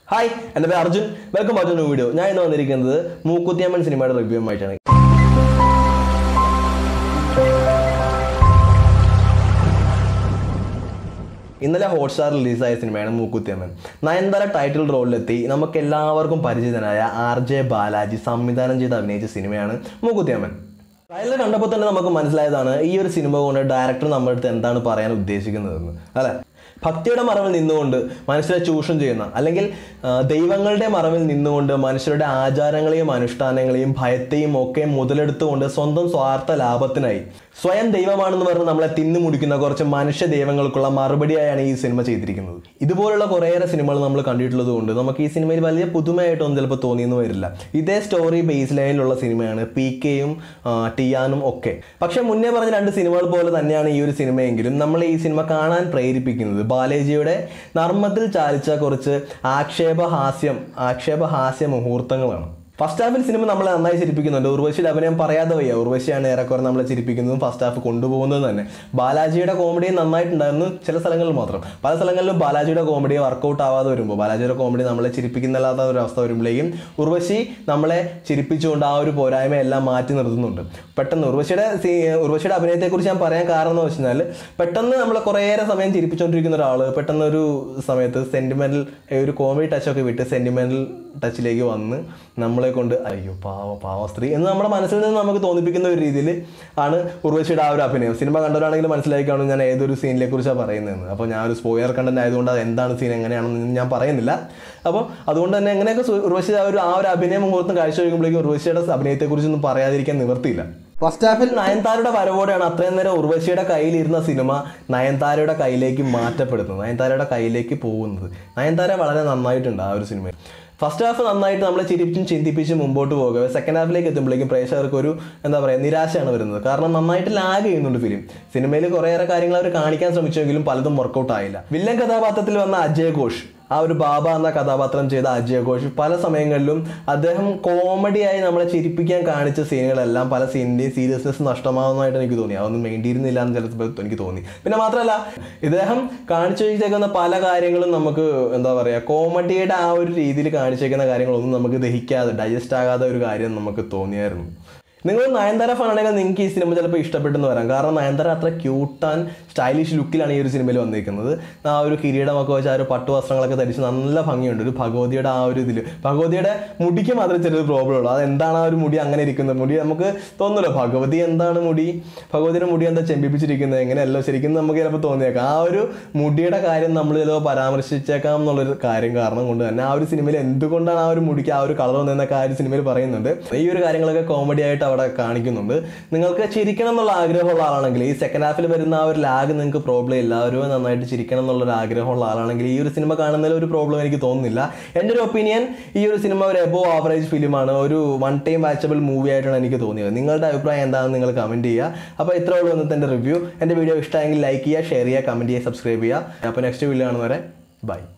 hi എൻ്റെ പേര് Arjun welcome back to video ഞാൻ ഇന്ന് വന്നിരിക്കുന്നത് മൂക്കുത്തിയമ്മൻ സിനിമയുടെ റിവ്യൂമായിട്ടാണ് ഇന്നലെ ഹോട്ട്സ്റ്റാർ റിലീസായ സിനിമയാണ് മൂക്കുത്തിയമ്മൻ നയൻതാര ടൈറ്റിൽ റോളിലെത്തി നമുക്ക് എല്ലാവർക്കും പരിചിതനായ ആർ ജെ ബാലാജി സംവിധാനം ചെയ്ത് അഭിനയിച്ച സിനിമയാണ് മൂക്കുത്തിയമ്മൻ ട്രailer കണ്ടപ്പോൾ തന്നെ നമുക്ക് മനസ്സിലായതാണ് ഈ ഒരു സിനിമ കൊണ്ട് ഡയറക്ടർ നമ്മുടെ അടുത്ത് എന്താണ് പറയാൻ ഉദ്ദേശിക്കുന്നതെന്ന് അല്ലേ ഭക്തിയുടെ മറവിൽ നിന്നുകൊണ്ട് മനുഷ്യരെ ചൂഷണം ചെയ്യുന്ന അല്ലെങ്കിൽ ആ, ദൈവങ്ങളുടെ മറവിൽ നിന്നുകൊണ്ട് മനുഷ്യരുടെ ആചാരങ്ങളെയും അനുഷ്ഠാനങ്ങളെയും ഭയത്തെയും ഒക്കെ മുതലെടുത്തുകൊണ്ട് സ്വന്തം സ്വാർത്ഥ ലാഭത്തിനായി സ്വയം ദൈവമാണെന്ന് പറഞ്ഞ് നമ്മളെ തിന്നു മുടിക്കുന്ന കുറച്ച് മനുഷ്യ ദൈവങ്ങൾക്കുള്ള മറുപടിയായാണ് ഈ സിനിമ ചെയ്തിരിക്കുന്നത് ഇതുപോലുള്ള കുറേയേറെ സിനിമകൾ നമ്മൾ കണ്ടിട്ടുള്ളത് കൊണ്ട് നമുക്ക് ഈ സിനിമയിൽ വലിയ പുതുമയായിട്ടൊന്നും ചിലപ്പോൾ തോന്നിയെന്ന് വരില്ല ഇതേ സ്റ്റോറി ബേസ് ലൈനിലുള്ള സിനിമയാണ് പി കെയും ടിയാനും ഒക്കെ പക്ഷേ മുന്നേ പറഞ്ഞ രണ്ട് സിനിമകൾ പോലെ തന്നെയാണ് ഈ ഒരു സിനിമയെങ്കിലും നമ്മൾ ഈ സിനിമ കാണാൻ പ്രേരിപ്പിക്കുന്നത് ബാലേജിയുടെ നർമ്മത്തിൽ ചാലിച്ച കുറച്ച് ആക്ഷേപഹാസ്യം ആക്ഷേപഹാസ്യ മുഹൂർത്തങ്ങളാണ് ഫസ്റ്റ് ഹാഫിൽ സിനിമ നമ്മളെ നന്നായി ചിരിപ്പിക്കുന്നുണ്ട് ഉർവശിയുടെ അഭിനയം പറയാതെ വയ്യ ഉർവശിയാണ് ഏറെക്കുറെ നമ്മളെ ചിരിപ്പിക്കുന്നതും ഫസ്റ്റ് ഹാഫ് കൊണ്ടുപോകുന്നതും തന്നെ ബാലാജിയുടെ കോമഡി നന്നായിട്ടുണ്ടായിരുന്നു ചില സ്ഥലങ്ങളിൽ മാത്രം പല സ്ഥലങ്ങളിലും ബാലാജിയുടെ കോമഡി വർക്കൗട്ട് ആവാതെ വരുമ്പോൾ ബാലാജിയുടെ കോമഡി നമ്മളെ ചിരിപ്പിക്കുന്നില്ലാത്ത ഒരു അവസ്ഥ വരുമ്പോഴേക്കും ഉർവശി നമ്മളെ ചിരിപ്പിച്ചുകൊണ്ട് ആ ഒരു പോരായ്മയെല്ലാം മാറ്റി നിർത്തുന്നുണ്ട് പെട്ടെന്ന് ഉർവശിയുടെ സീ- ഉർവശിയുടെ അഭിനയത്തെക്കുറിച്ച് ഞാൻ പറയാൻ കാരണം എന്ന് വെച്ചാൽ പെട്ടെന്ന് നമ്മളെ കുറേയേറെ സമയം ചിരിപ്പിച്ചുകൊണ്ടിരിക്കുന്ന ഒരാൾ പെട്ടെന്ന് ഒരു സമയത്ത് സെന്റിമെന്റൽ ഒരു കോമഡി ടച്ചൊക്കെ വിട്ട് സെന്റിമെന്റൽ ടച്ചിലേക്ക് വന്ന് നമ്മളെ കൊണ്ട് അയ്യോ പാവ പാവ സ്ത്രീ എന്ന് നമ്മുടെ മനസ്സിൽ നിന്ന് നമുക്ക് തോന്നിപ്പിക്കുന്ന ഒരു രീതിയിൽ ആണ് ഉർവശിയുടെ ആ ഒരു അഭിനയം സിനിമ കണ്ടവരാണെങ്കിൽ മനസ്സിലാക്കി കാണും ഞാൻ ഏതൊരു സീനിനെ കുറിച്ചാണ് പറയുന്നതെന്ന് അപ്പോൾ ഞാൻ ഒരു സ്പോയർ കണ്ടന്റ് ആയതുകൊണ്ട് അത് എന്താണ് സീൻ എങ്ങനെയാണെന്ന് ഞാൻ പറയുന്നില്ല അപ്പോൾ അതുകൊണ്ട് തന്നെ എങ്ങനെയൊക്കെ സു- ഉർവശി ആ ഒരു ആ ഒരു അഭിനയ മുഹൂർത്തം കാഴ്ചവെക്കുമ്പോഴേക്കും ഉർവശിയുടെ അഭിനയത്തെക്കുറിച്ചൊന്നും പറയാതിരിക്കാൻ നിവർത്തിയില്ല ഫസ്റ്റ് ഹാഫിൽ നയൻതാരയുടെ വരവോടെയാണ് അത്രയും നേരം ഉർവശിയുടെ കയ്യിലിരുന്ന സിനിമ നയൻതാരയുടെ കയ്യിലേക്ക് മാറ്റപ്പെടുന്നത് നയൻതാരയുടെ കയ്യിലേക്ക് പോകുന്നത് നയൻതാര വളരെ നന്നായിട്ടുണ്ട് ആ ഒരു സിനിമയിൽ ഫസ്റ്റ് ഹാഫ് നന്നായിട്ട് നമ്മളെ ചിരിപ്പിച്ചും ചിന്തിപ്പിച്ചും മുമ്പോട്ട് പോകുക സെക്കൻഡ് ഹാഫിലേക്ക് എത്തുമ്പോഴേക്കും പ്രേക്ഷകർക്ക് ഒരു എന്താ പറയുക നിരാശയാണ് വരുന്നത് കാരണം നന്നായിട്ട് ലാഗ് ചെയ്യുന്നുണ്ട് ഫിലിം സിനിമയിൽ കുറേയേറെ കാര്യങ്ങൾ അവർ കാണിക്കാൻ ശ്രമിച്ചെങ്കിലും പലതും വർക്കൗട്ട് ആയില്ല വില്ലൻ കഥാപാത്രത്തിൽ വന്ന അജയ് ഘോഷ് ആ ഒരു ബാബ എന്ന കഥാപാത്രം ചെയ്ത അജയ് ഘോഷ് പല സമയങ്ങളിലും അദ്ദേഹം കോമഡിയായി നമ്മളെ ചിരിപ്പിക്കാൻ കാണിച്ച സീനുകളെല്ലാം പല സീനിൻ്റെയും സീരിയസ്നെസ് നഷ്ടമാവുന്നതായിട്ട് എനിക്ക് തോന്നി അതൊന്നും വേണ്ടിയിരുന്നില്ല എന്ന് ചിലപ്പോൾ എനിക്ക് തോന്നി പിന്നെ മാത്രമല്ല ഇദ്ദേഹം കാണിച്ചു വെച്ചേക്കുന്ന പല കാര്യങ്ങളും നമുക്ക് എന്താ പറയുക കോമഡിയുടെ ആ ഒരു രീതിയിൽ കാണിച്ചേക്കുന്ന കാര്യങ്ങളൊന്നും നമുക്ക് ദഹിക്കാതെ ഡൈജസ്റ്റ് ആകാത്ത ഒരു കാര്യം നമുക്ക് തോന്നിയായിരുന്നു നിങ്ങൾ നയൻതാര ഫാനാണെങ്കിൽ നിങ്ങൾക്ക് ഈ സിനിമ ചിലപ്പോൾ ഇഷ്ടപ്പെട്ടെന്ന് വരാം കാരണം നയൻതാര അത്ര ക്യൂട്ട് ആൻഡ് സ്റ്റൈലിഷ് ലുക്കിലാണ് ഈ ഒരു സിനിമയിൽ വന്നിരിക്കുന്നത് ആ ഒരു കിരീടമൊക്കെ വെച്ച് ആ ഒരു പട്ടു വസ്ത്രങ്ങളൊക്കെ ധരിച്ച് നല്ല ഭംഗിയുണ്ട് ഒരു ഭഗവതിയുടെ ആ ഒരു ഇതിൽ ഭഗവതിയുടെ മുടിക്ക് മാത്രമേ ചെറിയൊരു പ്രോബ്ലം ഉള്ളൂ അത് എന്താണ് ആ ഒരു മുടി അങ്ങനെ ഇരിക്കുന്നത് മുടി നമുക്ക് തോന്നുമല്ലോ ഭഗവതി എന്താണ് മുടി ഭഗവതിയുടെ മുടി എന്താ ചെമ്പിപ്പിച്ചിരിക്കുന്നത് എങ്ങനെയല്ലോ ശരിക്കും നമുക്ക് ചിലപ്പോൾ തോന്നിയേക്കാം ആ ഒരു മുടിയുടെ കാര്യം നമ്മൾ ചിലപ്പോൾ പരാമർശിച്ചേക്കാം എന്നുള്ളൊരു കാര്യം കാരണം കൊണ്ട് തന്നെ ആ ഒരു സിനിമയിൽ എന്തുകൊണ്ടാണ് ആ ഒരു മുടിക്ക് ആ ഒരു കളർ വന്നതെന്നൊക്കെ ആ ഒരു സിനിമയിൽ പറയുന്നുണ്ട് ഈ ഒരു കാര്യങ്ങളൊക്കെ കോമഡി ആയിട്ട് അവിടെ കാണിക്കുന്നുണ്ട് നിങ്ങൾക്ക് ചിരിക്കണം എന്നുള്ള ആഗ്രഹമുള്ള ആളാണെങ്കിൽ ഈ സെക്കൻഡ് ഹാഫിൽ വരുന്ന ആ ഒരു ലാഗ് നിങ്ങൾക്ക് പ്രോബ്ലം ഇല്ല ഒരു നന്നായിട്ട് ചിരിക്കണം എന്നുള്ളൊരു ആഗ്രഹമുള്ള ആളാണെങ്കിൽ ഈ ഒരു സിനിമ കാണുന്നതിൽ ഒരു പ്രോബ്ലം എനിക്ക് തോന്നുന്നില്ല എൻ്റെ ഒരു ഒപ്പീനിയൻ ഈ ഒരു സിനിമ ഒരു എബോ ആവറേജ് ഫിലിമാണ് ഒരു വൺ ടൈം വാച്ചബിൾ മൂവി ആയിട്ടാണ് എനിക്ക് തോന്നിയത് നിങ്ങളുടെ അഭിപ്രായം എന്താണെന്ന് നിങ്ങൾ കമൻറ്റ് ചെയ്യുക അപ്പോൾ ഇത്ര ഉള്ളൂ ഇന്നത്തെ എൻ്റെ റിവ്യൂ എൻ്റെ വീഡിയോ ഇഷ്ടമായെങ്കിൽ ലൈക്ക് ചെയ്യുക ഷെയർ ചെയ്യുക കമൻറ്റ് ചെയ്യുക സബ്സ്ക്രൈബ് ചെയ്യുക അപ്പോൾ നെക്സ്റ്റ് വീഡിയോ കാണുന്നവരെ ബൈ